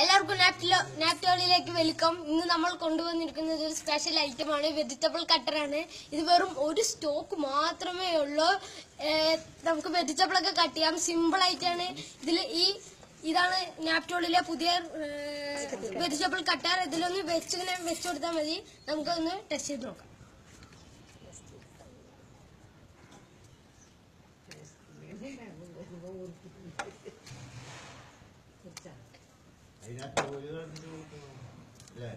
എല്ലാവർക്കും നാപ്റ്റോ നാപ്റ്റോളിലേക്ക് വെൽക്കം ഇന്ന് നമ്മൾ കൊണ്ടുവന്നിരിക്കുന്നത് ഒരു സ്പെഷ്യൽ ഐറ്റമാണ് വെജിറ്റബിൾ കട്ടറാണ് ഇത് വെറും ഒരു സ്റ്റോക്ക് മാത്രമേ ഉള്ളൂ ഏഹ് നമുക്ക് വെജിറ്റബിൾ ഒക്കെ കട്ട് ചെയ്യാം സിമ്പിൾ ആയിട്ടാണ് ഇതിൽ ഈ ഇതാണ് നാപ്റ്റോളിലെ പുതിയ വെജിറ്റബിൾ കട്ടർ ഇതിലൊന്ന് വെച്ചിങ്ങനെ വെച്ചു കൊടുത്താൽ മതി നമുക്കൊന്ന് ടെസ്റ്റ് ചെയ്ത് നോക്കാം അതിനകത്ത് ഒരു കണ്ടിട്ട് കൊടുക്കണം. അല്ലേ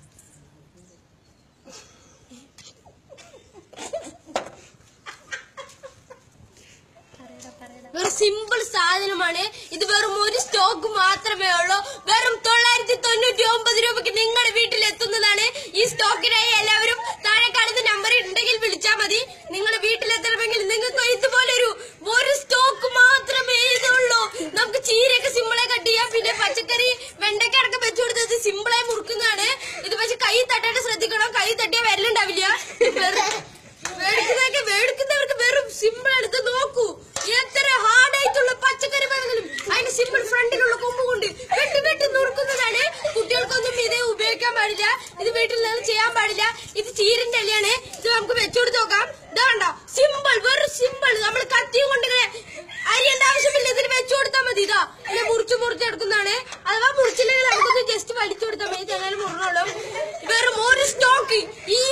വെറും സിമ്പിൾ സാധനമാണ് ഇത് വെറും ഒരു സ്റ്റോക്ക് മാത്രമേ ഉള്ളൂ വെറും തൊള്ളായിരത്തി തൊണ്ണൂറ്റി ഒമ്പത് രൂപയ്ക്ക് നിങ്ങളുടെ വീട്ടിൽ എത്തുന്നതാണ് ഈ സ്റ്റോക്കിനായി എല്ലാവരും താഴെ കാണുന്ന നമ്പർ ഉണ്ടെങ്കിൽ വിളിച്ചാൽ മതി നിങ്ങളുടെ വീട്ടിലെത്തണമെങ്കിൽ നിങ്ങൾക്ക് ഇതുപോലെ ഒരു ഒരു സ്റ്റോക്ക് മാത്രമേ ഇതുള്ളൂ നമുക്ക് ചീരയൊക്കെ സിമ്പിളായി കട്ട് ചെയ്യാം പിന്നെ പച്ചക്കറി വെണ്ടയ്ക്ക അടക്കം വെച്ചു കൊടുത്തത് സിമ്പിളായി മുറുക്കുന്നതാണ് ഇത് പക്ഷെ കൈ തട്ടാണ്ട് ശ്രദ്ധിക്കണം കൈ തട്ടിയാൽ വരലുണ്ടാവില്ല വെറുതെ മേടിക്കുന്നതൊക്കെ മേടിക്കുന്നവർക്ക് വെറും സിമ്പിൾ എടുത്ത് നോക്കൂ എത്ര ഹാർഡ് ആയിട്ടുള്ള പച്ചക്കറി വേണമെങ്കിലും അതിന്റെ സിമ്പിൾ ഫ്രണ്ടിലുള്ള കൊമ്പ് കൊണ്ട് വെട്ടി വെട്ടി നുറുക്കുന്നതാണ് കുട്ടികൾക്കൊന്നും ഇത് ഉപയോഗിക്കാൻ പാടില്ല ഇത് വീട്ടിൽ നിന്ന് ചെയ്യാൻ പാടില്ല ഇത് ചീരന്റെ ഇലയാണ് ഇത് നമുക്ക് വെച്ചുകൊടുത്ത് നോക്കാം ഇതാണ്ട സിമ്പിൾ വെറും സിമ്പിൾ നമ്മൾ കത്തിയും കൊണ്ട് ഇങ്ങനെ അരിയേണ്ട ആവശ്യമില്ല ഇതിന് വെച്ചു കൊടുത്താൽ മതി ഇതാ ഇങ്ങനെ മുറിച്ച് മുറിച്ചെടുക്കുന്നതാണ് അഥവാ മുറിച്ചില്ലെങ്കിൽ നമുക്കൊന്ന് ജസ്റ്റ് വലിച്ചു കൊടുത്താൽ മതി ചെങ്ങനെ മുറിഞ്ഞോളും വെറും ഒരു സ്റ്റോക്ക് ഈ